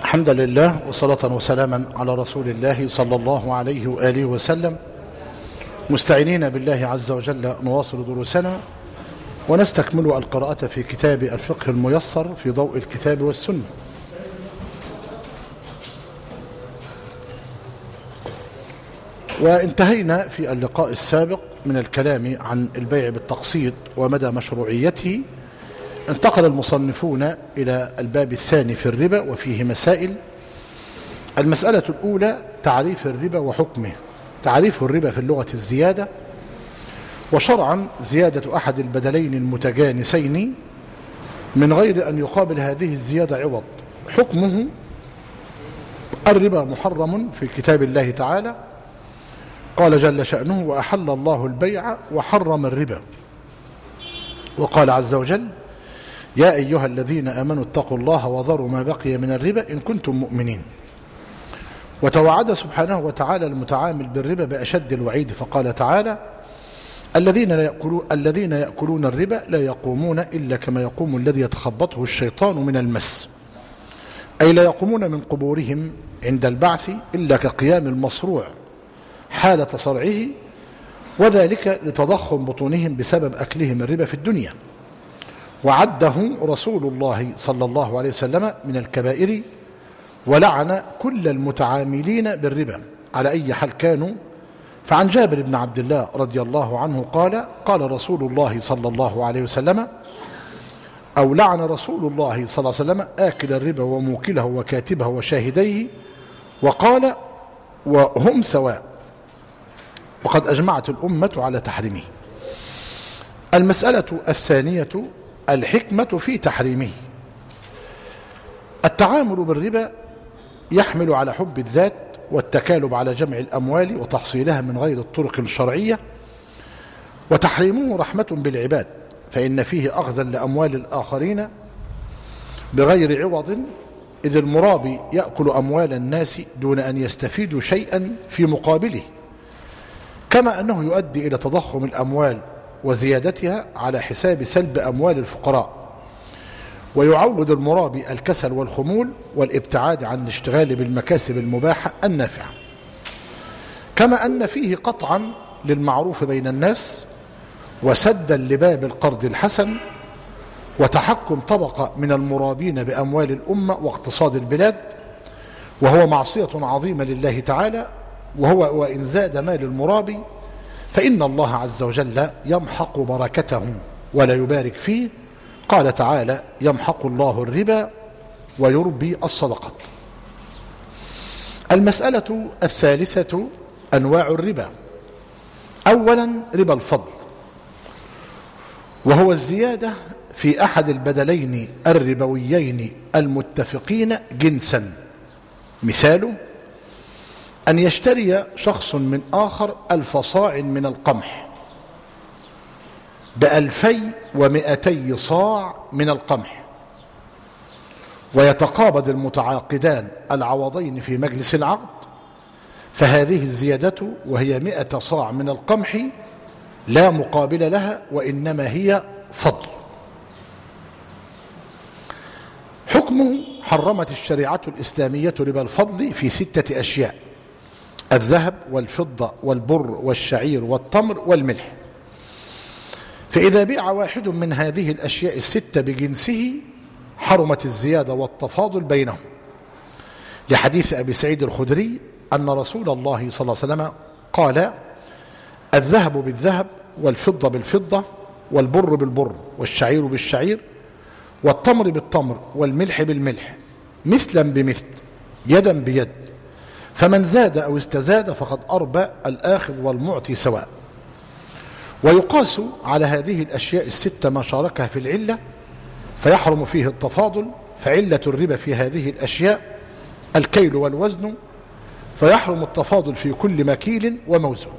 الحمد لله وصلاة وسلاما على رسول الله صلى الله عليه وآله وسلم مستعينين بالله عز وجل نواصل دروسنا ونستكمل القراءة في كتاب الفقه الميسر في ضوء الكتاب والسنة وانتهينا في اللقاء السابق من الكلام عن البيع بالتقسيط ومدى مشروعيته انتقل المصنفون إلى الباب الثاني في الربا وفيه مسائل المسألة الأولى تعريف الربا وحكمه تعريف الربا في اللغة الزيادة وشرعا زيادة أحد البدلين المتجانسين من غير أن يقابل هذه الزيادة عوض حكمه الربا محرم في كتاب الله تعالى قال جل شأنه وأحل الله البيع وحرم الربا وقال عز وجل يا أيها الذين آمنوا اتقوا الله وذروا ما بقي من الربا إن كنتم مؤمنين وتوعد سبحانه وتعالى المتعامل بالربا بأشد الوعيد فقال تعالى الذين لا يأكلون, الذين يأكلون الربا لا يقومون إلا كما يقوم الذي يتخبطه الشيطان من المس أي لا يقومون من قبورهم عند البعث إلا كقيام المصروع حالة صرعه وذلك لتضخم بطونهم بسبب أكلهم الربا في الدنيا وعده رسول الله صلى الله عليه وسلم من الكبائر ولعن كل المتعاملين بالربا على أي حال كانوا فعن جابر بن عبد الله رضي الله عنه قال قال رسول الله صلى الله عليه وسلم أو لعن رسول الله صلى الله عليه وسلم آكل الربا وموكله وكاتبه وشاهديه وقال وهم سواء وقد أجمعت الأمة على تحريمه المسألة الثانية الحكمة في تحريمه التعامل بالربا يحمل على حب الذات والتكالب على جمع الأموال وتحصيلها من غير الطرق الشرعية وتحريمه رحمة بالعباد فإن فيه أخذا لأموال الآخرين بغير عوض إذ المرابي يأكل أموال الناس دون أن يستفيدوا شيئا في مقابله كما أنه يؤدي إلى تضخم الأموال وزيادتها على حساب سلب أموال الفقراء ويعود المرابي الكسل والخمول والابتعاد عن الاشتغال بالمكاسب المباحة النافعة كما أن فيه قطعا للمعروف بين الناس وسدا لباب القرض الحسن وتحكم طبقة من المرابين بأموال الأمة واقتصاد البلاد وهو معصية عظيمة لله تعالى وهو وإن زاد مال المرابي فإن الله عز وجل يمحق بركته ولا يبارك فيه قال تعالى يمحق الله الربا ويربي الصدقات المسألة الثالثة أنواع الربا أولا ربا الفضل وهو الزيادة في أحد البدلين الربويين المتفقين جنسا مثاله أن يشتري شخص من آخر ألف صاع من القمح بألفي ومئتي صاع من القمح ويتقابض المتعاقدان العوضين في مجلس العقد فهذه الزيادة وهي مئة صاع من القمح لا مقابل لها وإنما هي فضل حكمه حرمت الشريعة الإسلامية ربا الفضل في ستة أشياء الذهب والفضة والبر والشعير والتمر والملح فإذا بيع واحد من هذه الأشياء الستة بجنسه حرمت الزيادة والتفاضل بينهم لحديث أبي سعيد الخدري أن رسول الله صلى الله عليه وسلم قال الذهب بالذهب والفضة بالفضة والبر بالبر والشعير بالشعير والتمر بالتمر والملح بالملح مثلا بمثل يدا بيد فمن زاد أو استزاد فقد أربى الآخذ والمعطي سواء ويقاس على هذه الأشياء الستة ما شاركها في العلة فيحرم فيه التفاضل فعلة الربا في هذه الأشياء الكيل والوزن فيحرم التفاضل في كل مكيل وموزون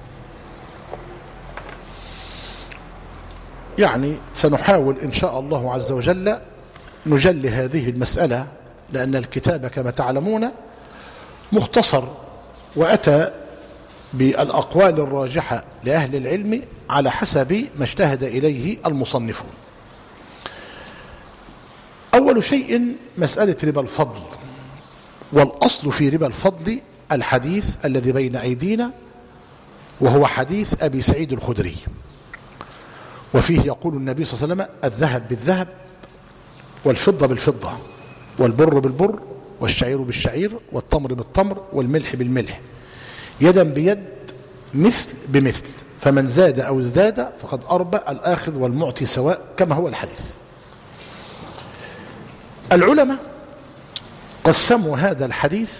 يعني سنحاول إن شاء الله عز وجل نجلي هذه المسألة لأن الكتاب كما تعلمون مختصر وأتى بالأقوال الراجحة لأهل العلم على حسب ما اجتهد إليه المصنفون أول شيء مسألة ربا الفضل والأصل في ربا الفضل الحديث الذي بين أيدينا وهو حديث أبي سعيد الخدري وفيه يقول النبي صلى الله عليه وسلم الذهب بالذهب والفضة بالفضة والبر بالبر والشعير بالشعير والتمر بالتمر والملح بالملح يدا بيد مثل بمثل فمن زاد أو ازداد فقد أربى الآخذ والمعطي سواء كما هو الحديث العلماء قسموا هذا الحديث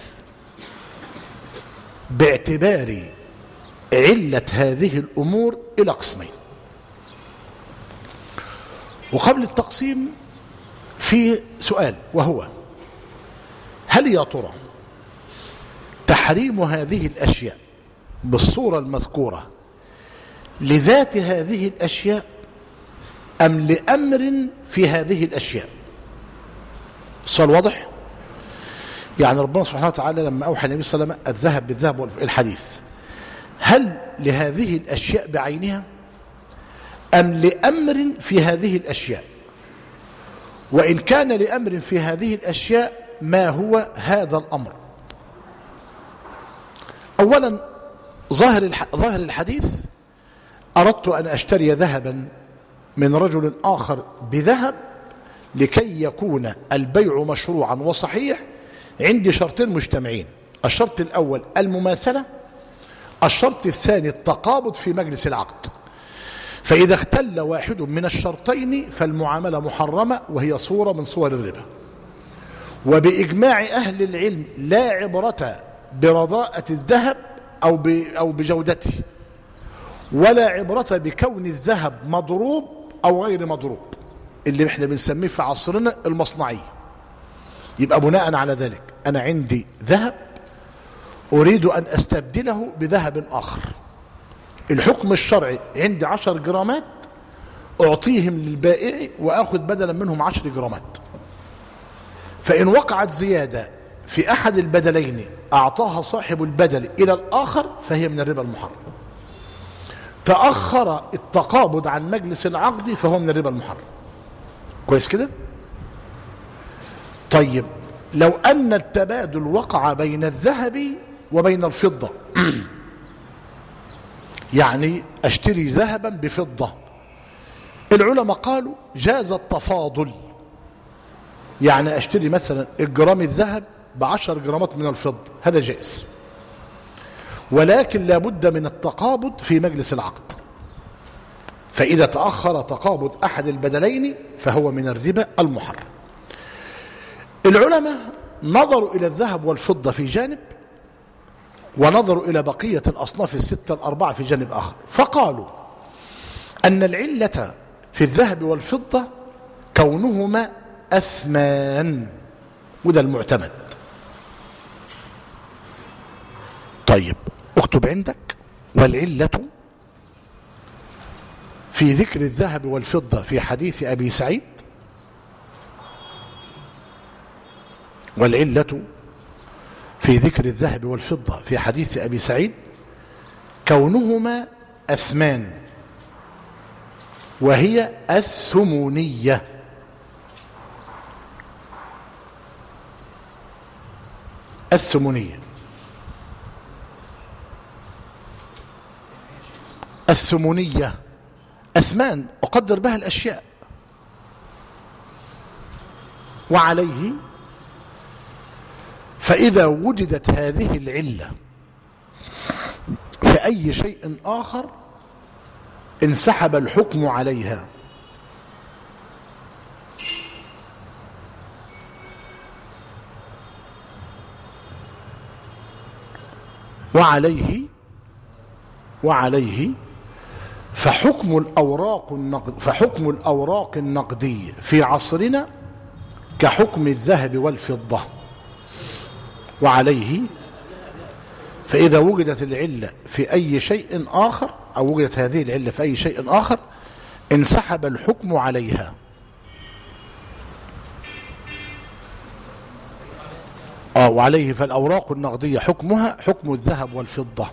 باعتبار علة هذه الأمور إلى قسمين وقبل التقسيم في سؤال وهو هل يا ترى تحريم هذه الأشياء بالصورة المذكورة لذات هذه الأشياء أم لأمر في هذه الأشياء السؤال واضح يعني ربنا سبحانه وتعالى لما أوحى النبي صلى الله عليه وسلم الذهب بالذهب الحديث هل لهذه الأشياء بعينها أم لأمر في هذه الأشياء وإن كان لأمر في هذه الأشياء ما هو هذا الأمر أولا ظاهر ظاهر الحديث أردت أن أشتري ذهبا من رجل آخر بذهب لكي يكون البيع مشروعا وصحيح عندي شرطين مجتمعين الشرط الأول المماثلة الشرط الثاني التقابض في مجلس العقد فإذا اختل واحد من الشرطين فالمعاملة محرمة وهي صورة من صور الربا وبإجماع أهل العلم لا عبرة برضاءة الذهب أو أو بجودته ولا عبرة بكون الذهب مضروب أو غير مضروب اللي احنا بنسميه في عصرنا المصنعي يبقى بناء على ذلك أنا عندي ذهب أريد أن أستبدله بذهب آخر الحكم الشرعي عندي عشر جرامات أعطيهم للبائع وأخذ بدلا منهم عشر جرامات فإن وقعت زيادة في أحد البدلين أعطاها صاحب البدل إلى الآخر فهي من الربا المحرم تأخر التقابض عن مجلس العقد فهو من الربا المحرم كويس كده طيب لو أن التبادل وقع بين الذهب وبين الفضة يعني أشتري ذهبا بفضة العلماء قالوا جاز التفاضل يعني أشتري مثلا الجرام الذهب بعشر جرامات من الفضة هذا جائز ولكن لابد من التقابض في مجلس العقد فإذا تأخر تقابض أحد البدلين فهو من الربا المحرم العلماء نظروا إلى الذهب والفضة في جانب ونظروا إلى بقية الأصناف الستة الأربعة في جانب آخر فقالوا أن العلة في الذهب والفضة كونهما أثمان وده المعتمد طيب اكتب عندك والعلة في ذكر الذهب والفضة في حديث أبي سعيد والعلة في ذكر الذهب والفضة في حديث أبي سعيد كونهما أثمان وهي الثمونية الثمونية الثمونية أثمان أقدر بها الأشياء وعليه فإذا وجدت هذه العلة في أي شيء آخر انسحب الحكم عليها وعليه وعليه فحكم الأوراق النقد فحكم الأوراق النقدية في عصرنا كحكم الذهب والفضة وعليه فإذا وجدت العلة في أي شيء آخر أو وجدت هذه العلة في أي شيء آخر انسحب الحكم عليها آه وعليه فالأوراق النقدية حكمها حكم الذهب والفضة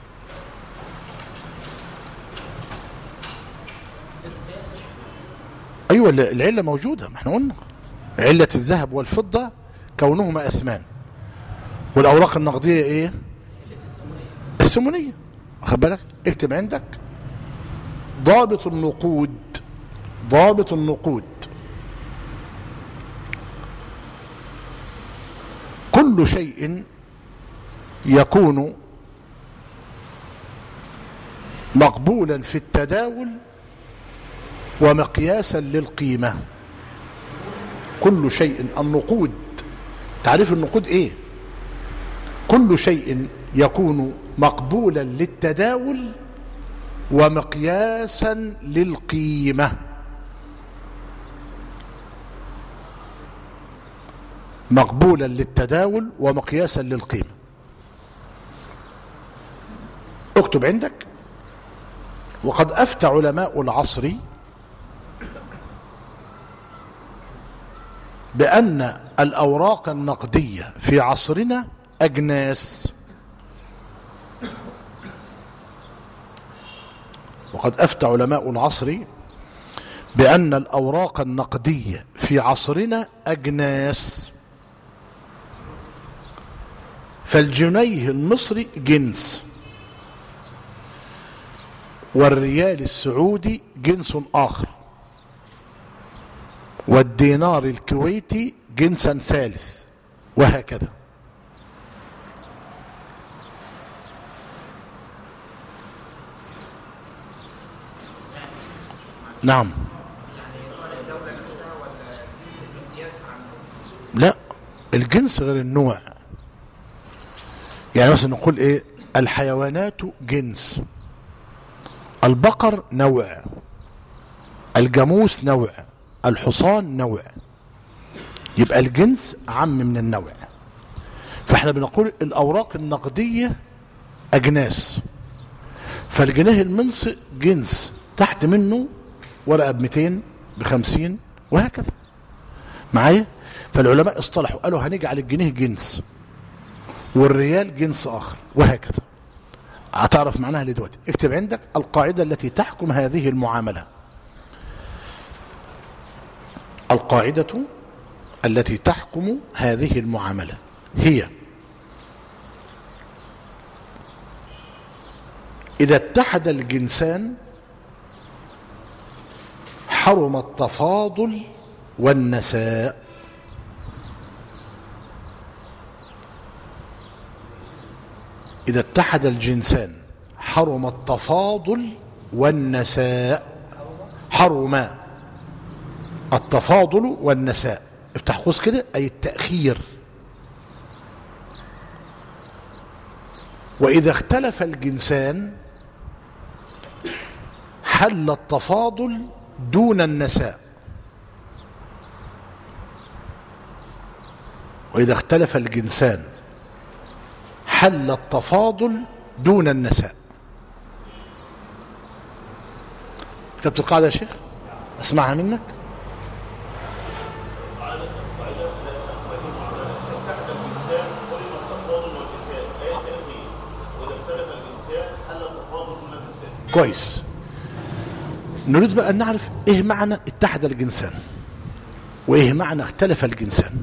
أيوة العلة موجودة ما احنا قلنا علة الذهب والفضة كونهما أثمان والأوراق النقدية إيه السمونية واخد بالك اكتب عندك ضابط النقود ضابط النقود كل شيء يكون مقبولا في التداول ومقياسا للقيمة كل شيء النقود تعريف النقود ايه كل شيء يكون مقبولا للتداول ومقياسا للقيمة مقبولا للتداول ومقياسا للقيمة اكتب عندك وقد أفتى علماء العصر بأن الأوراق النقدية في عصرنا أجناس وقد أفتى علماء العصر بأن الأوراق النقدية في عصرنا أجناس فالجنيه المصري جنس والريال السعودي جنس آخر والدينار الكويتي جنسا ثالث وهكذا نعم لا الجنس غير النوع يعني مثلا نقول ايه الحيوانات جنس البقر نوع الجاموس نوع الحصان نوع يبقى الجنس عم من النوع فاحنا بنقول الاوراق النقديه اجناس فالجنيه المنصي جنس تحت منه ورقه ب 200 ب 50 وهكذا معايا فالعلماء اصطلحوا قالوا هنجعل الجنيه جنس والريال جنس اخر وهكذا هتعرف معناها لدلوقتي اكتب عندك القاعده التي تحكم هذه المعامله القاعده التي تحكم هذه المعامله هي اذا اتحد الجنسان حرم التفاضل والنساء إذا اتحد الجنسان حرم التفاضل والنساء حرم التفاضل والنساء افتح قوس كده أي التأخير وإذا اختلف الجنسان حل التفاضل دون النساء وإذا اختلف الجنسان حل التفاضل دون النساء كتبت القاعدة يا شيخ اسمعها منك كويس نريد بقى أن نعرف إيه معنى اتحد الجنسان وإيه معنى اختلف الجنسان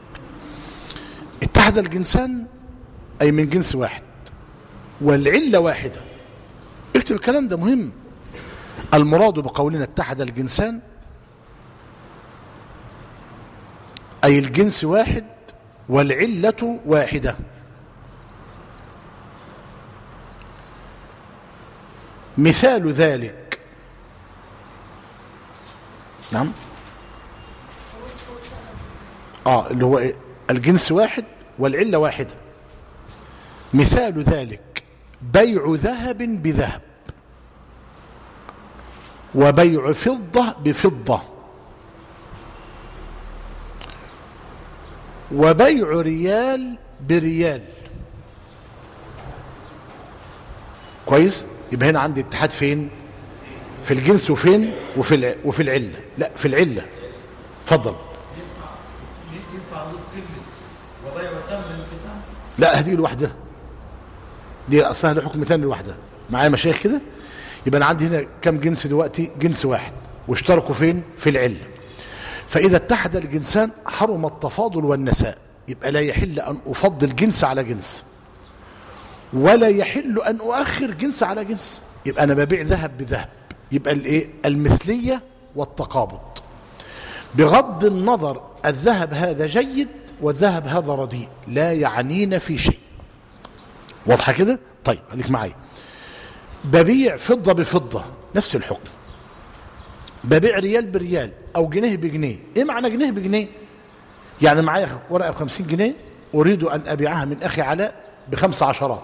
اتحد الجنسان أي من جنس واحد والعلة واحدة اكتب الكلام ده مهم المراد بقولنا اتحد الجنسان أي الجنس واحد والعلة واحدة مثال ذلك نعم اه اللي هو إيه؟ الجنس واحد والعلة واحدة مثال ذلك بيع ذهب بذهب وبيع فضة بفضة وبيع ريال بريال كويس يبقى هنا عندي اتحاد فين في الجنس وفين وفي الع... وفي العله لا في العله اتفضل ينفع نضيف كلمة وبيع تم للقطع لا هذه لوحدها دي اصلا له حكم تاني لوحدها معايا مشايخ كده يبقى انا عندي هنا كم جنس دلوقتي جنس واحد واشتركوا فين في العله فاذا اتحد الجنسان حرم التفاضل والنساء يبقى لا يحل أن أفضل جنس على جنس ولا يحل أن أؤخر جنس على جنس يبقى أنا ببيع ذهب بذهب يبقى الإيه المثلية والتقابض بغض النظر الذهب هذا جيد والذهب هذا رديء لا يعنينا في شيء واضحة كده طيب خليك معايا ببيع فضة بفضة نفس الحكم ببيع ريال بريال او جنيه بجنيه ايه معنى جنيه بجنيه يعني معايا ورقه ب 50 جنيه اريد ان ابيعها من اخي علاء بخمس عشرات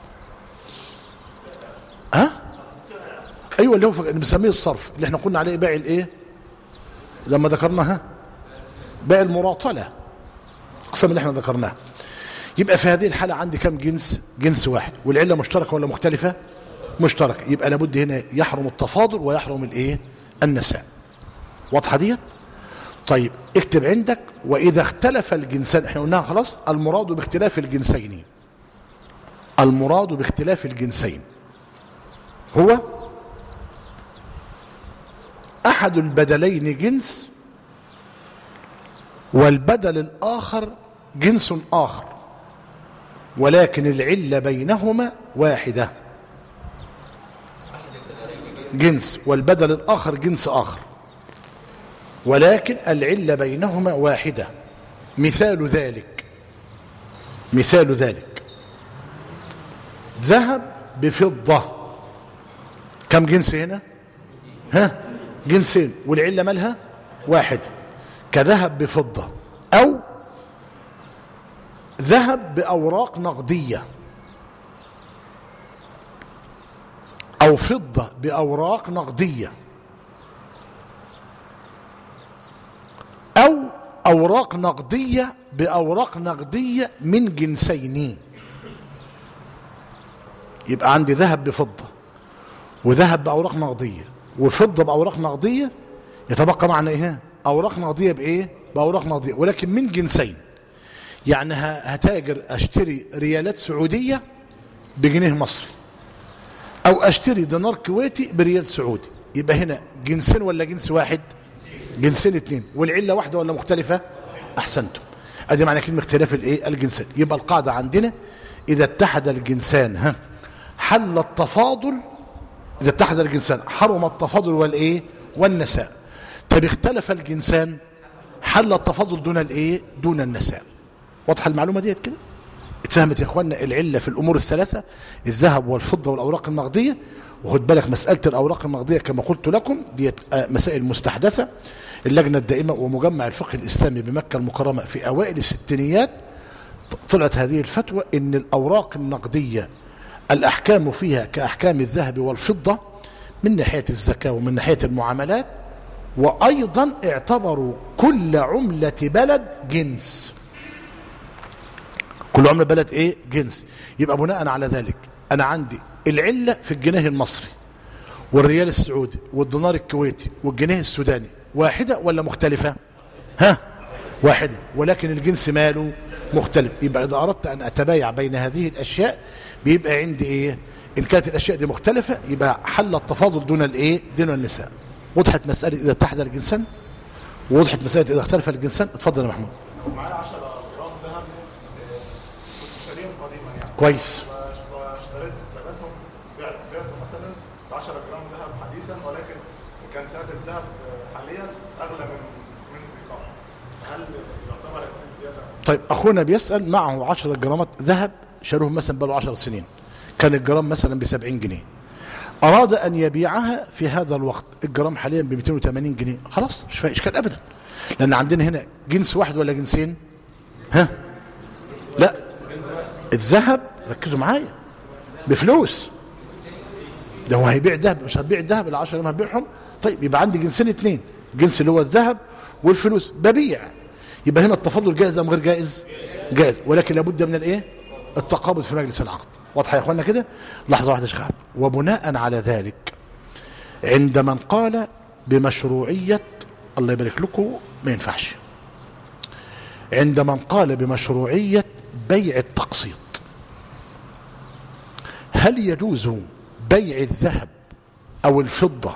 ها ايوه اللي هو اللي بنسميه الصرف اللي احنا قلنا عليه بيع الايه لما ذكرناها بيع المراطله اقسم اللي احنا ذكرناه يبقى في هذه الحاله عندي كم جنس جنس واحد والعله مشتركه ولا مختلفه مشتركه يبقى لابد هنا يحرم التفاضل ويحرم الايه النساء واضحه ديت طيب اكتب عندك واذا اختلف الجنسان احنا قلناها خلاص المراد باختلاف الجنسين المراد باختلاف الجنسين هو احد البدلين جنس والبدل الاخر جنس اخر ولكن العله بينهما واحده جنس والبدل الآخر جنس آخر ولكن العلة بينهما واحدة مثال ذلك مثال ذلك ذهب بفضة كم جنس هنا ها جنسين والعلة مالها واحدة كذهب بفضة أو ذهب بأوراق نقدية أو فضة بأوراق نقدية أو أوراق نقدية بأوراق نقدية من جنسين يبقى عندي ذهب بفضة وذهب بأوراق نقدية وفضة بأوراق نقدية يتبقى معنا إيه أوراق نقدية بإيه بأوراق نقدية ولكن من جنسين يعني هتاجر أشتري ريالات سعودية بجنيه مصري او اشتري دينار كويتي بريال سعودي يبقى هنا جنسين ولا جنس واحد جنسين اتنين والعله واحده ولا مختلفه احسنتم ادي معنى كلمه اختلاف الايه الجنسين يبقى القاعده عندنا اذا اتحد الجنسان ها حل التفاضل اذا اتحد الجنسان حرم التفاضل والايه والنساء طب اختلف الجنسان حل التفاضل دون الايه دون النساء واضحه المعلومه ديت كده اتفهمت يا اخوانا العله في الامور الثلاثه الذهب والفضه والاوراق النقديه وخد بالك مساله الاوراق النقديه كما قلت لكم دي مسائل مستحدثه اللجنه الدائمه ومجمع الفقه الاسلامي بمكه المكرمه في اوائل الستينيات طلعت هذه الفتوى ان الاوراق النقديه الاحكام فيها كاحكام الذهب والفضه من ناحيه الزكاه ومن ناحيه المعاملات وايضا اعتبروا كل عمله بلد جنس كل عملة بلد ايه جنس يبقى بناء على ذلك انا عندي العلة في الجنيه المصري والريال السعودي والدينار الكويتي والجنيه السوداني واحدة ولا مختلفة ها واحدة ولكن الجنس ماله مختلف يبقى إذا أردت أن أتبايع بين هذه الأشياء بيبقى عندي إيه إن كانت الأشياء دي مختلفة يبقى حل التفاضل دون الإيه دون النساء وضحت مسألة إذا اتحد الجنسان ووضحت مسألة إذا اختلف الجنسان اتفضل يا محمود لو معايا 10 جرام ذهب كنت شاريهم قديما يعني كويس واشتريت بدلهم بعت بعته مثلا ب 10 جرام ذهب حديثا ولكن كان سعر الذهب حاليا اغلى من من ذي قبل هل يعتبر هذه زياده؟ طيب أخونا بيسأل معه 10 جرامات ذهب شاروه مثلا بقاله 10 سنين كان الجرام مثلا ب 70 جنيه أراد أن يبيعها في هذا الوقت الجرام حاليا ب 280 جنيه خلاص مش فيها إشكال أبدا لأن عندنا هنا جنس واحد ولا جنسين ها لا الذهب ركزوا معايا بفلوس ده هو هيبيع ذهب مش هتبيع الذهب ال 10 ما هتبيعهم طيب يبقى عندي جنسين اثنين جنس اللي هو الذهب والفلوس ببيع يبقى هنا التفاضل جائز ام غير جائز جائز ولكن لابد من الايه التقابض في مجلس العقد واضحه يا اخوانا كده لحظه واحده يا شيخ وبناء على ذلك عند من قال بمشروعيه الله يبارك لكم ما ينفعش عند من قال بمشروعيه بيع التقسيط هل يجوز بيع الذهب او الفضه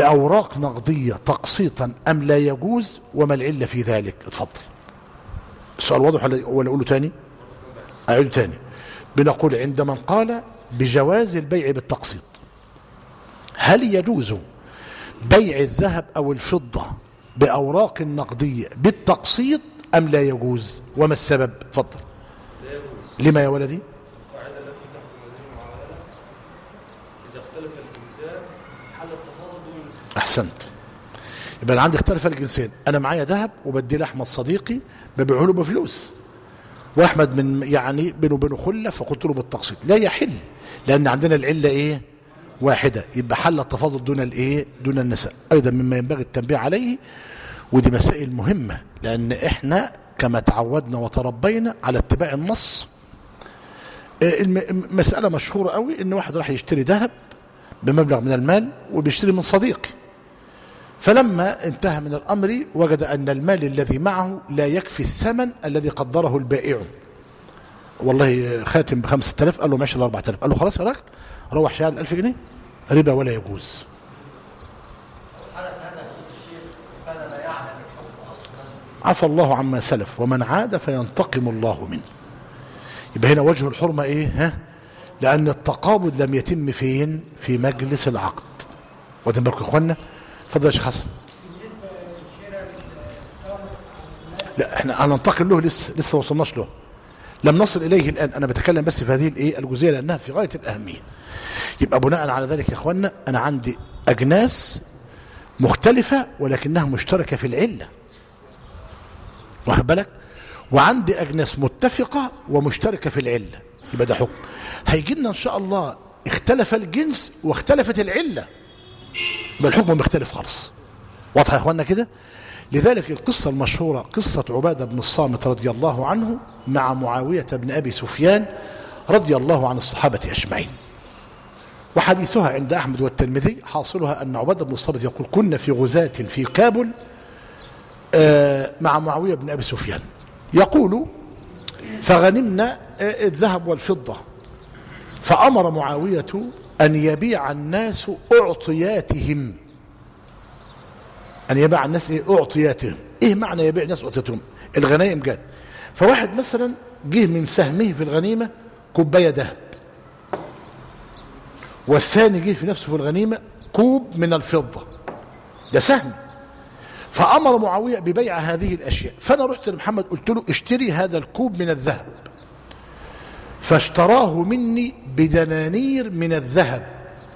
باوراق نقديه تقسيطا ام لا يجوز وما العله في ذلك اتفضل السؤال واضح ولا ولا اقوله تاني اعيده تاني بنقول عند من قال بجواز البيع بالتقسيط هل يجوز بيع الذهب او الفضه باوراق نقديه بالتقسيط ام لا يجوز وما السبب اتفضل لا يجوز لما يا ولدي القاعدة التي تحكم هذه المعاملة إذا اختلف الإنسان حل التفاضل دون نسبة احسنت يبقى انا عندي اختلف الجنسين انا معايا ذهب وبدي لاحمد صديقي ببيعه له بفلوس واحمد من يعني بينه وبينه خله فقلت له بالتقسيط لا يحل لان عندنا العله ايه واحده يبقى حل التفاضل دون الايه دون النساء ايضا مما ينبغي التنبيه عليه ودي مسائل مهمه لان احنا كما تعودنا وتربينا على اتباع النص آه، الم- مسألة مشهورة قوي ان واحد راح يشتري ذهب بمبلغ من المال وبيشتري من صديقه فلما انتهى من الأمر وجد أن المال الذي معه لا يكفي الثمن الذي قدره البائع والله خاتم بخمسة آلاف قال له ماشي الأربعة آلاف قال له خلاص يا راجل روح شهاد ألف جنيه ربا ولا يجوز حدث هذا يقول الشيخ كان لا يعلم الحكم اصلا عفى الله عما سلف ومن عاد فينتقم الله منه يبقى هنا وجه الحرمة ايه ها لأن التقابض لم يتم فين في مجلس العقد واخدين بالكم يا اخوانا اتفضل يا شيخ حسن لا احنا هننتقل له لسه لسه ما وصلناش له لم نصل اليه الان انا بتكلم بس في هذه الايه الجزئيه لانها في غايه الاهميه يبقى بناء على ذلك يا اخوانا انا عندي اجناس مختلفه ولكنها مشتركه في العله واخد بالك وعندي اجناس متفقه ومشتركه في العله يبقى ده حكم هيجي لنا ان شاء الله اختلف الجنس واختلفت العله يبقى الحكم مختلف خالص واضح يا اخوانا كده لذلك القصه المشهوره قصه عباده بن الصامت رضي الله عنه مع معاويه بن ابي سفيان رضي الله عن الصحابه اجمعين وحديثها عند احمد والترمذي حاصلها ان عباده بن الصامت يقول كنا في غزاه في كابل آه، مع معاوية بن أبي سفيان يقول فغنمنا آه، الذهب والفضة فأمر معاوية أن يبيع الناس أعطياتهم أن يبيع الناس إيه؟ أعطياتهم إيه معنى يبيع الناس أعطياتهم الغنائم جات فواحد مثلا جه من سهمه في الغنيمة كوباية ذهب والثاني جه في نفسه في الغنيمة كوب من الفضة ده سهم فامر معاويه ببيع هذه الاشياء فانا رحت لمحمد قلت له اشتري هذا الكوب من الذهب فاشتراه مني بدنانير من الذهب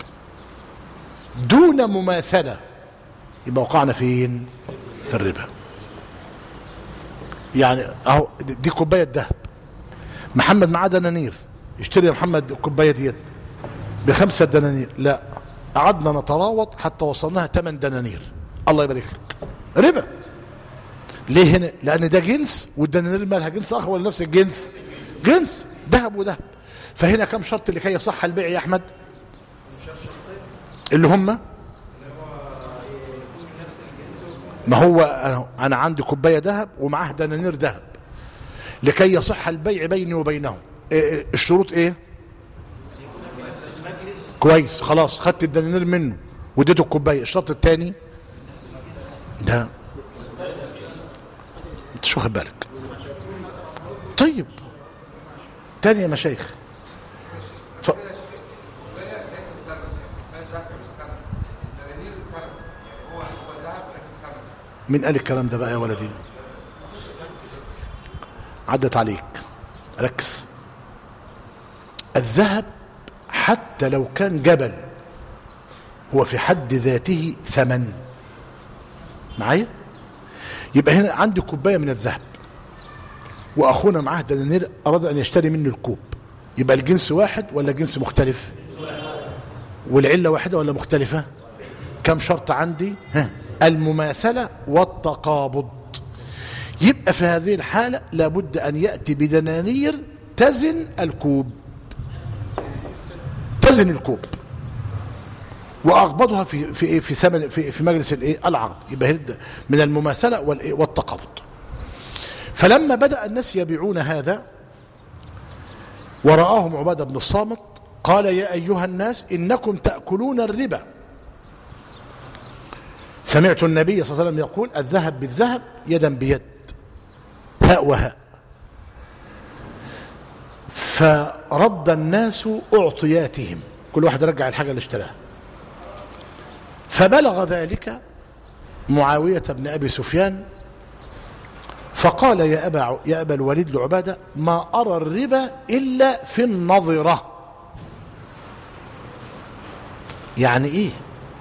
دون مماثله يبقى وقعنا فين في الربا يعني اهو دي دي كوبايه ذهب محمد معاه دنانير اشتري يا محمد الكوبايه ديت بخمسه دنانير لا قعدنا نتراوض حتى وصلناها ثمان دنانير الله يبارك لك ربا ليه هنا لان ده جنس والدنانير مالها جنس اخر ولا نفس الجنس جنس ذهب وذهب فهنا كم شرط لكي يصح البيع يا احمد اللي هم ما هو انا انا عندي كوبايه ذهب ومعاه دنانير ذهب لكي يصح البيع بيني وبينهم إيه إيه الشروط ايه كويس خلاص خدت الدنانير منه واديته الكوبايه الشرط الثاني ده انت شو واخد بالك طيب تاني يا مشايخ ف... ليس بسبب فاز ذهب مش سبب الدنانير سبب يعني هو هو ذهب لكن سبب مين قال الكلام ده بقى يا ولدي عدت عليك ركز الذهب حتى لو كان جبل هو في حد ذاته ثمن معايا يبقى هنا عندي كوبايه من الذهب واخونا معاه دنانير اراد ان يشتري مني الكوب يبقى الجنس واحد ولا جنس مختلف والعله واحده ولا مختلفه كم شرط عندي ها المماثله والتقابض يبقى في هذه الحاله لابد ان ياتي بدنانير تزن الكوب تزن الكوب واقبضها في في إيه؟ في ثمن في في مجلس الايه العقد يبقى هنا من المماثله والإيه؟ والتقابض فلما بدا الناس يبيعون هذا ورآهم عباده بن الصامت قال يا ايها الناس انكم تاكلون الربا سمعت النبي صلى الله عليه وسلم يقول الذهب بالذهب يدا بيد هاء وهاء فرد الناس أعطياتهم كل واحد رجع الحاجة اللي اشتراها فبلغ ذلك معاوية بن أبي سفيان فقال يا أبا, يا أبا الوليد لعبادة ما أرى الربا إلا في النظرة يعني إيه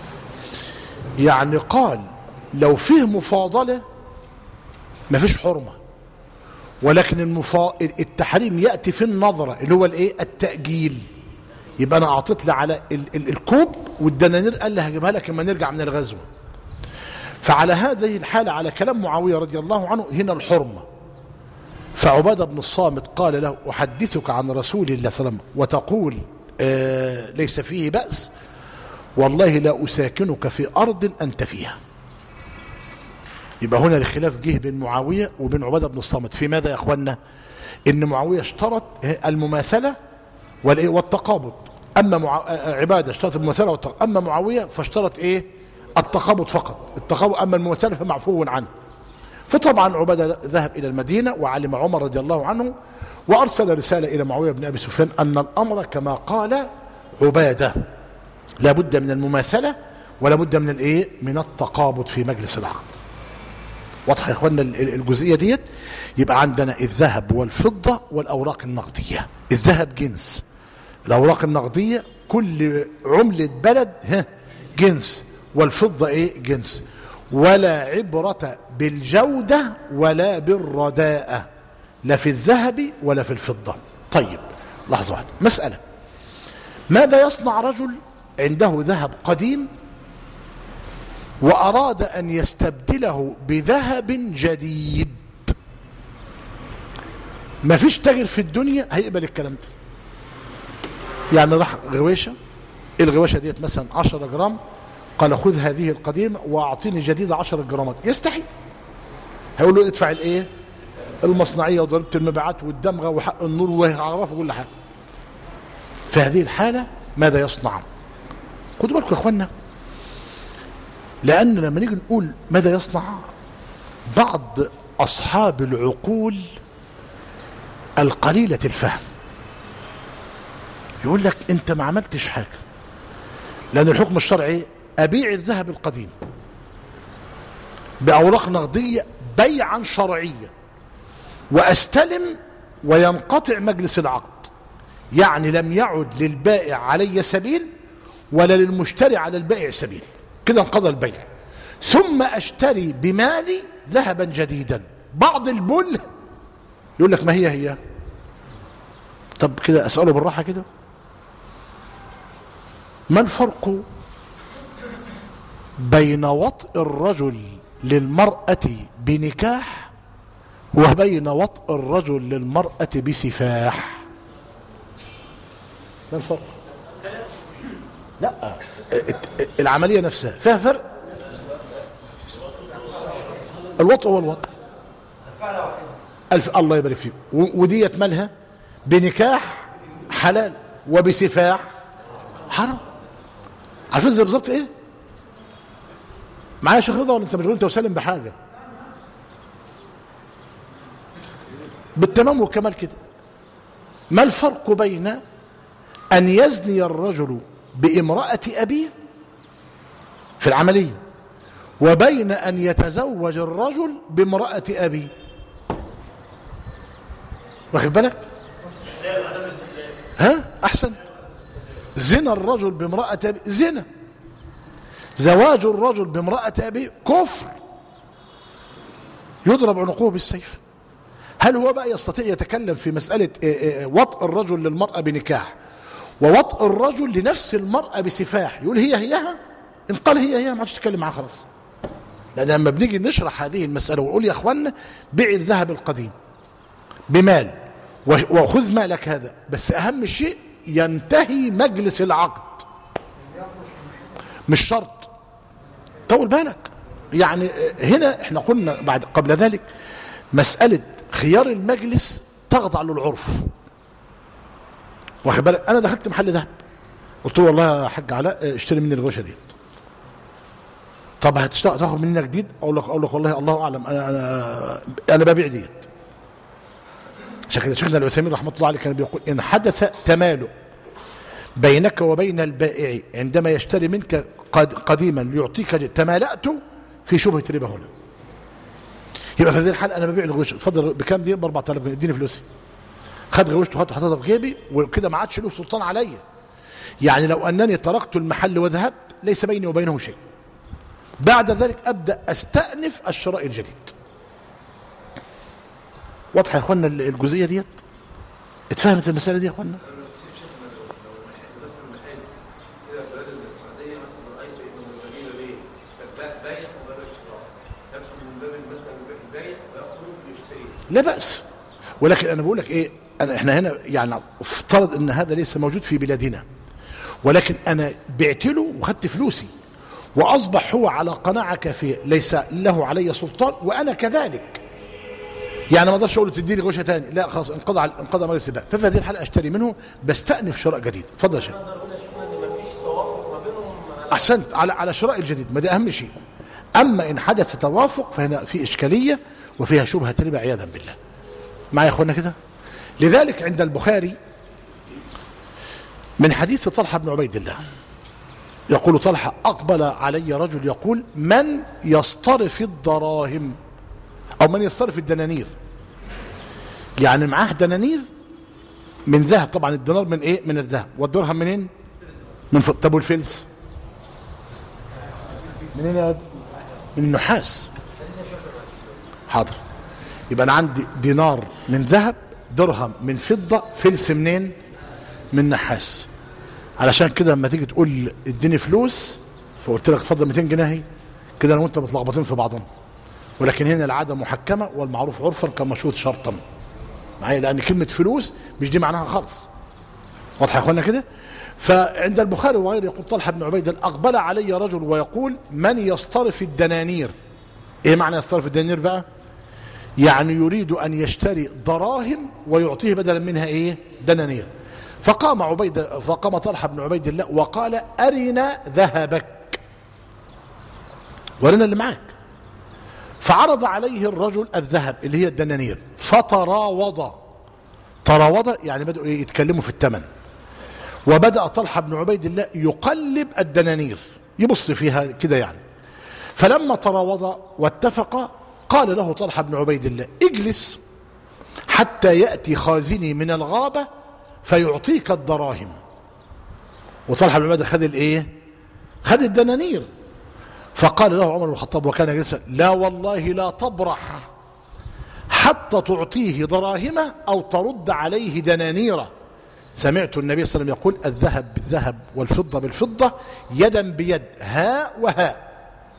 يعني قال لو فيه مفاضلة ما فيش حرمة ولكن المفا... التحريم يأتي في النظرة اللي هو الايه التأجيل يبقى انا اعطيت لي على ال... ال... الكوب والدنانير قال لي هجيبها لك لما نرجع من الغزوة فعلى هذه الحالة على كلام معاوية رضي الله عنه هنا الحرمة فعبادة بن الصامت قال له أحدثك عن رسول الله صلى الله عليه وسلم وتقول آه ليس فيه بأس والله لا أساكنك في أرض أنت فيها يبقى هنا الخلاف جه بين معاوية وبين عبادة بن الصامت في ماذا يا أخوانا إن معاوية اشترط المماثلة والإيه والتقابض أما مع... عبادة اشترط المماثلة والتقابض أما معاوية فاشترط إيه التقابض فقط التقابض أما المماثلة فمعفو عنه فطبعا عبادة ذهب إلى المدينة وعلم عمر رضي الله عنه وأرسل رسالة إلى معاوية بن أبي سفيان أن الأمر كما قال عبادة لا بد من المماثلة ولا بد من الإيه من التقابض في مجلس العقد واضح يا اخوانا الجزئيه ديت يبقى عندنا الذهب والفضه والاوراق النقديه الذهب جنس الاوراق النقديه كل عمله بلد ها جنس والفضه ايه جنس ولا عبره بالجوده ولا بالرداءه لا في الذهب ولا في الفضه طيب لحظه واحده مساله ماذا يصنع رجل عنده ذهب قديم وأراد أن يستبدله بذهب جديد ما فيش تاجر في الدنيا هيقبل الكلام ده يعني راح غويشة الغويشة ديت مثلا 10 جرام قال خذ هذه القديمة وأعطيني جديدة 10 جرامات يستحي هيقول له ادفع الايه المصنعية وضريبة المبيعات والدمغة وحق النور وهيعرفه كل حاجة في هذه الحالة ماذا يصنع خدوا بالكم يا اخوانا لأن لما نيجي نقول ماذا يصنع بعض أصحاب العقول القليلة الفهم يقول لك أنت ما عملتش حاجة لأن الحكم الشرعي أبيع الذهب القديم بأوراق نقدية بيعا شرعيا وأستلم وينقطع مجلس العقد يعني لم يعد للبائع علي سبيل ولا للمشتري على البائع سبيل كده انقضى البيع ثم اشتري بمالي ذهبا جديدا بعض البل يقول لك ما هي هي طب كده اساله بالراحه كده ما الفرق بين وطء الرجل للمرأة بنكاح وبين وطء الرجل للمرأة بسفاح ما الفرق لا العملية نفسها فيها فرق الوطء هو الوطء الفعل واحد ألف الله يبارك فيك و- وديت مالها بنكاح حلال وبسفاح حرام عارفين زي بالظبط ايه معايا يا شيخ رضا ولا انت مشغول انت وسالم بحاجه بالتمام والكمال كده ما الفرق بين ان يزني الرجل بامراه ابيه في العمليه وبين ان يتزوج الرجل بامراه ابيه واخد بالك ها احسنت زنا الرجل بامرأة أبي زنا زواج الرجل بامرأة أبي كفر يضرب عنقه بالسيف هل هو بقى يستطيع يتكلم في مسألة آه، آه، وطء الرجل للمرأة بنكاح ووطء الرجل لنفس المرأة بسفاح يقول هي هيها إن قال هي هي ما عادش تتكلم معاه خلاص لأن لما بنيجي نشرح هذه المسألة ونقول يا أخوانا بيع الذهب القديم بمال و- وخذ مالك هذا بس أهم شيء ينتهي مجلس العقد مش شرط طول بالك يعني هنا احنا قلنا بعد قبل ذلك مسألة خيار المجلس تخضع للعرف واخد بالك انا دخلت محل ذهب قلت له والله يا حاج علاء اشتري مني الغوشه ديت طب هتشتغل تاخد مني جديد اقول لك اقول لك والله الله اعلم انا انا انا ببيع ديت عشان كده شيخنا العثيمين رحمه الله عليه كان بيقول ان حدث تمالؤ بينك وبين البائع عندما يشتري منك قد قديما ليعطيك جديد. تمالأت في شبهه ربا هنا يبقى في هذه الحاله انا ببيع الغش اتفضل بكام دي ب 4000 جنيه اديني فلوسي خد غوشته حطه حطها في جيبي وكده ما عادش له سلطان عليا يعني لو انني تركت المحل وذهبت ليس بيني وبينه شيء بعد ذلك ابدا استانف الشراء الجديد واضحه يا اخوانا الجزئيه ديت اتفهمت المساله دي يا اخوانا مثلا محل كده في بلاد السعوديه مثلا رايت انه غريبه ليه؟ فباع بايع وباب اشتراء يدخل من باب مثلا البايع ويخرج يشتري لا بأس ولكن أنا بقول لك إيه أنا إحنا هنا يعني افترض أن هذا ليس موجود في بلادنا ولكن أنا بعت له وخدت فلوسي وأصبح هو على قناعة كافية ليس له علي سلطان وأنا كذلك يعني ما اقدرش اقول له تديني غوشه تاني لا خلاص انقضى على انقضى مجلس السباق ففي هذه الحاله اشتري منه بستأنف شراء جديد اتفضل يا شيخ مفيش توافق ما بينهم احسنت على على شراء الجديد ما ده اهم شيء اما ان حدث توافق فهنا في اشكاليه وفيها شبهه ربا عياذا بالله معايا يا اخوانا كده لذلك عند البخاري من حديث طلحه بن عبيد الله يقول طلحه اقبل علي رجل يقول من يصطرف الدراهم او من يصطرف الدنانير يعني معاه دنانير من ذهب طبعا الدينار من ايه من الذهب والدرهم منين من ف... طب والفلس منين يا واد؟ من النحاس حاضر يبقى انا عندي دينار من ذهب درهم من فضه فلس منين من نحاس علشان كده لما تيجي تقول اديني فلوس فقلت لك اتفضل 200 جنيه اهي كده انا وانت متلخبطين في بعضنا ولكن هنا العاده محكمه والمعروف عرفا كالمشروط شرطا معايا لان كلمه فلوس مش دي معناها خالص واضح يا اخوانا كده فعند البخاري وغيره يقول طلحه بن عبيد اقبل علي رجل ويقول من يصطرف الدنانير ايه معنى يصطرف الدنانير بقى يعني يريد ان يشتري دراهم ويعطيه بدلا منها ايه دنانير فقام عبيد فقام طلحه بن عبيد الله وقال ارنا ذهبك ورنا اللي معاك فعرض عليه الرجل الذهب اللي هي الدنانير فتراوض تراوض يعني بدأوا إيه؟ يتكلموا في الثمن وبدأ طلحة بن عبيد الله يقلب الدنانير يبص فيها كده يعني فلما تراوض واتفق قال له طلحة بن عبيد الله اجلس حتى يأتي خازني من الغابة فيعطيك الدراهم وطلحة بن عبيد خد الايه خد الدنانير فقال له عمر بن الخطاب وكان جالسا لا والله لا تبرح حتى تعطيه دراهمه او ترد عليه دنانيره سمعت النبي صلى الله عليه وسلم يقول الذهب بالذهب والفضه بالفضه يدا بيد هاء وهاء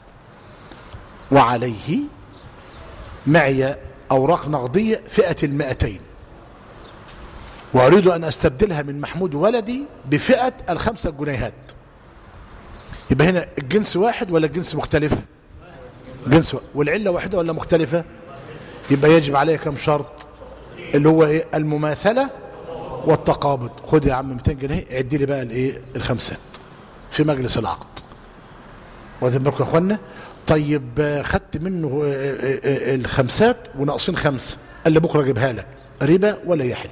وعليه معي اوراق نقديه فئه المائتين واريد ان استبدلها من محمود ولدي بفئه الخمسه جنيهات يبقى هنا الجنس واحد ولا الجنس مختلف جنس واحد. والعله واحده ولا مختلفه يبقى يجب عليه كم شرط اللي هو ايه المماثله والتقابض خد يا عم 200 جنيه عد لي بقى الايه الخمسات في مجلس العقد واخدين بالكم يا اخوانا طيب آه، خدت منه آه، آه، آه، الخمسات وناقصين خمسه قال لي بكره اجيبها لك ربا ولا يحل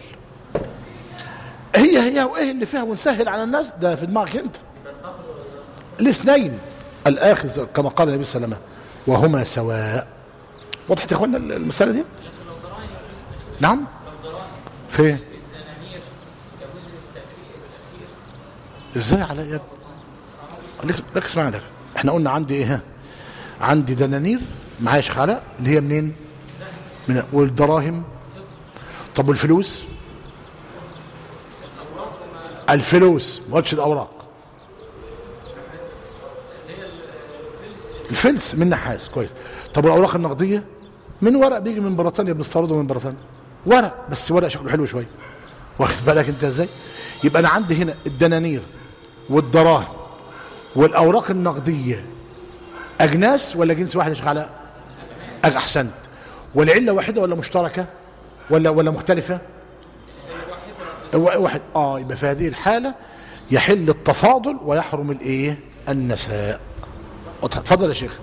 هي هي وايه اللي فيها ونسهل على الناس ده في دماغك انت الاثنين الاخذ كما قال النبي صلى الله عليه وسلم وهما سواء وضحت يا اخوانا المساله دي نعم فين ازاي على يا ابني لك- ركز معايا ده. احنا قلنا عندي ايه ها؟ عندي دنانير معايا شيخ علاء اللي هي منين من والدراهم طب والفلوس الفلوس ما قلتش الاوراق الفلس من نحاس كويس طب والاوراق النقديه من ورق بيجي من بريطانيا بنستورده من بريطانيا ورق بس ورق شكله حلو شويه واخد بالك انت ازاي يبقى انا عندي هنا الدنانير والدراهم والاوراق النقديه اجناس ولا جنس واحد يا شيخ علاء أج- احسنت والعله واحده ولا مشتركه ولا ولا مختلفه وا- واحد اه يبقى في هذه الحاله يحل التفاضل ويحرم الايه النساء واضح؟ اتفضل يا شيخ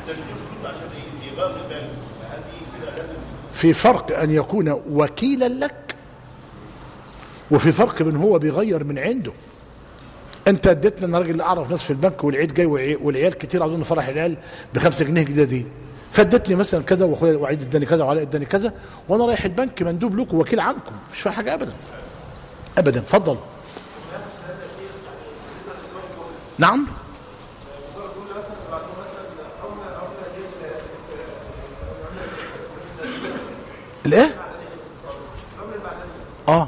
في فرق ان يكون وكيلا لك وفي فرق بين هو بيغير من عنده انت اديتنا انا راجل اعرف ناس في البنك والعيد جاي وعي- والعيال كتير عاوزين نفرح العيال بخمسة جنيه جديده دي فادتني مثلا كذا واخويا وعيد اداني كذا وعلاء اداني كذا وانا رايح البنك مندوب لكم وكيل عنكم مش فيها حاجه ابدا ابدا اتفضل نعم الايه اه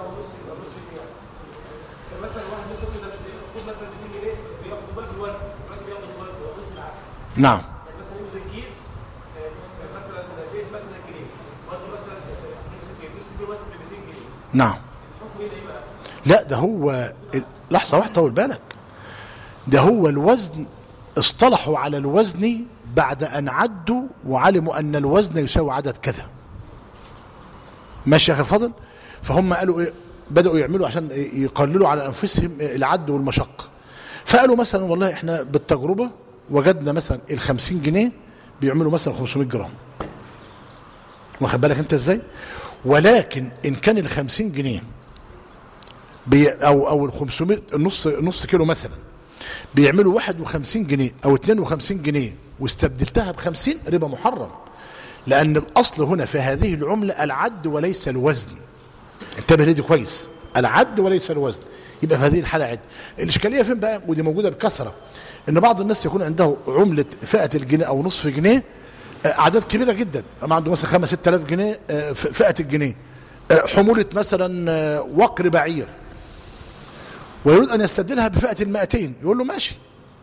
مثلا واحد مثلا كده خد مثلا 200 جنيه بياخد بالك الوزن الراجل بياخد الوزن هو وزن العقد نعم يعني مثلا يوزن كيس آه، مثلا فين مثلا جنيه وزنه مثلا آه، نص كيلو نص كيلو وزن ب 200 جنيه نعم الحكم هنا ايه بقى؟ لا ده هو لحظة واحدة طول بالك ده هو الوزن اصطلحوا على الوزن بعد أن عدوا وعلموا أن الوزن يساوي عدد كذا ماشي يا أخي الفضل فهم قالوا إيه بدأوا يعملوا عشان يقللوا على أنفسهم العد والمشقة فقالوا مثلا والله احنا بالتجربة وجدنا مثلا الخمسين جنيه بيعملوا مثلا 500 جرام واخد بالك انت ازاي ولكن ان كان ال 50 جنيه بي او او ال 500 نص نص كيلو مثلا بيعملوا 51 جنيه او 52 جنيه واستبدلتها ب 50 ربا محرم لان الاصل هنا في هذه العمله العد وليس الوزن انتبه لدي كويس العد وليس الوزن يبقى في هذه الحاله عد الاشكاليه فين بقى ودي موجوده بكثره ان بعض الناس يكون عنده عمله فئه الجنيه او نصف جنيه آه، اعداد كبيره جدا اما عنده مثلا 5 6000 جنيه آه، ف- فئه الجنيه آه، حموله مثلا آه، وقر بعير ويريد ان يستبدلها بفئه ال 200 يقول له ماشي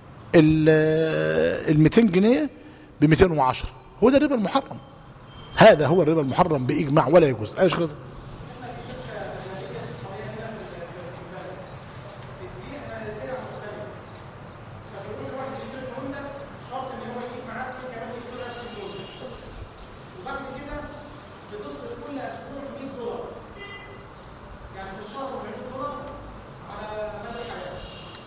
ال 200 جنيه ب 210 هو ده الربا المحرم هذا هو الربا المحرم باجماع ولا يجوز ايش خلاص وبعد كده بتصرف كل اسبوع 100 دولار يعني في الشهر 400 دولار على مدى الحياه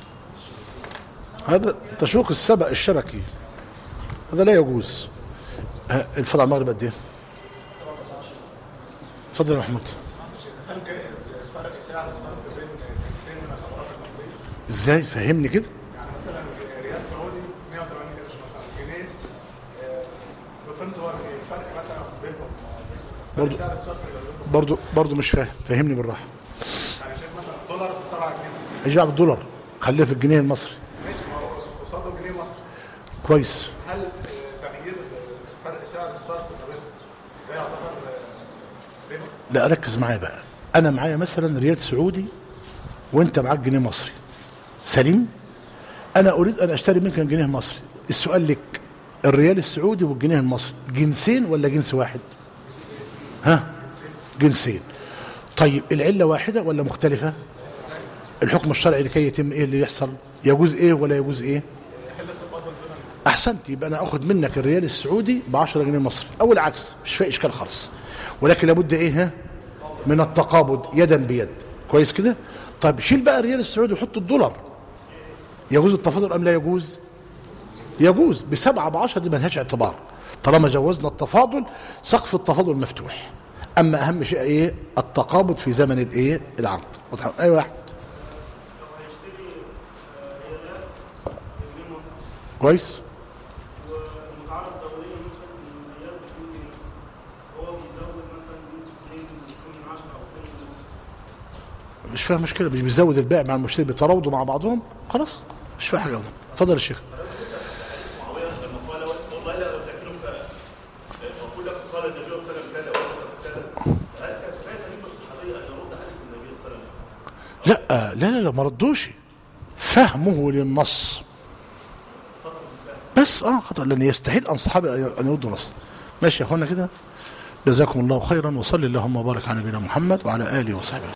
هذا تشويق السبق الشبكي هذا لا يجوز ها، الفضل على المغرب قد ايه؟ اتفضل يا محمود هل جائز فرق سعر الصرف بين جنسين من الحضارات المصريه؟ ازاي فهمني كده يعني مثلا ريال سعودي 180 قرش مثلا جنيه آه، بقيمته هو الفرق مثلا بينهم فرق برضو- سعر الصرف اللي بينهم برضو برضو مش فاهم فهمني بالراحه يعني شايف مثلا الدولار ب 7 جنيه مثلا ايش دعوه بالدولار خليها في الجنيه المصري ماشي ما هو قصاده جنيه مصري كويس هل آه، تغيير آه، فرق سعر الصرف ما بينهم ده يعتبر آه، ربا؟ لا ركز معايا بقى انا معايا مثلا ريال سعودي وانت معاك جنيه مصري سليم انا اريد ان اشتري منك جنيه مصري السؤال لك الريال السعودي والجنيه المصري جنسين ولا جنس واحد ها جنسين طيب العله واحده ولا مختلفه الحكم الشرعي لكي يتم ايه اللي يحصل يجوز ايه ولا يجوز ايه احسنت يبقى انا اخد منك الريال السعودي ب 10 جنيه مصري او العكس مش فيها اشكال خالص ولكن لابد ايه ها من التقابض يدا بيد كويس كده طيب شيل بقى الريال السعودي وحط الدولار يجوز التفاضل ام لا يجوز يجوز بسبعة بعشرة دي ملهاش اعتبار طالما جوزنا التفاضل سقف التفاضل مفتوح اما اهم شيء ايه التقابض في زمن الايه العقد واضح؟ ايوه يا احمد كويس والمتعارف دوليا مثلا ان الريال ب 2 جنيه هو بيزود مثلا ممكن 2 2 من 10 او 2 ونص مش فيها مشكله مش بيزود البيع مع المشتري بيتراودوا مع بعضهم خلاص مش فيها حاجه اتفضل يا شيخ معاويه لما قال والله لا اذكرك وقل لك قال النبي صلى الله عليه وسلم كذا وكذا وكذا كيف يجوز الصحابي ان يرد حديث النبي صلى الله عليه وسلم لا لا لا, لا ما ردوش فهمه للنص بس اه خطأ لان يستحيل ان صحابي ان يردوا نص ماشي يا اخوانا كده جزاكم الله خيرا وصلي اللهم وبارك على نبينا محمد وعلى اله وصحبه